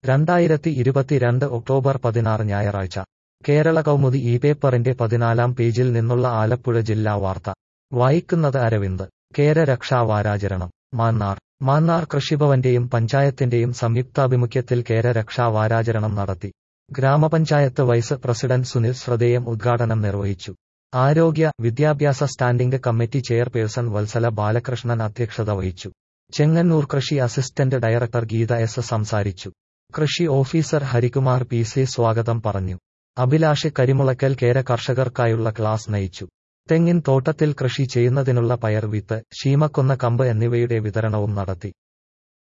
രണ്ടായിരത്തി ഇരുപത്തിരണ്ട് ഒക്ടോബർ പതിനാറ് ഞായറാഴ്ച കേരള കൗമുദി ഈ പേപ്പറിന്റെ പതിനാലാം പേജിൽ നിന്നുള്ള ആലപ്പുഴ ജില്ലാ വാർത്ത വായിക്കുന്നത് അരവിന്ദ് കേര രക്ഷാ വാരാചരണം മാന്നാർ മാന്നാർ കൃഷിഭവന്റെയും പഞ്ചായത്തിന്റെയും സംയുക്താഭിമുഖ്യത്തിൽ കേര രക്ഷാ വാരാചരണം നടത്തി ഗ്രാമപഞ്ചായത്ത് വൈസ് പ്രസിഡന്റ് സുനിൽ ശ്രദ്ധേയം ഉദ്ഘാടനം നിർവഹിച്ചു ആരോഗ്യ വിദ്യാഭ്യാസ standing committee chairperson Vatsala Balakrishnan അധ്യക്ഷത വഹിച്ചു ചെങ്ങന്നൂർ കൃഷി അസിസ്റ്റന്റ് ഡയറക്ടർ ഗീത എസ് സംസാരിച്ചു കൃഷി ഓഫീസർ ഹരികുമാർ പി സി സ്വാഗതം പറഞ്ഞു അഭിലാഷ് കരിമുളക്കൽ കേര കർഷകർക്കായുള്ള ക്ലാസ് നയിച്ചു തെങ്ങിൻ തോട്ടത്തിൽ കൃഷി ചെയ്യുന്നതിനുള്ള പയർ വിത്ത് ശീമക്കൊന്ന കമ്പ് എന്നിവയുടെ വിതരണവും നടത്തി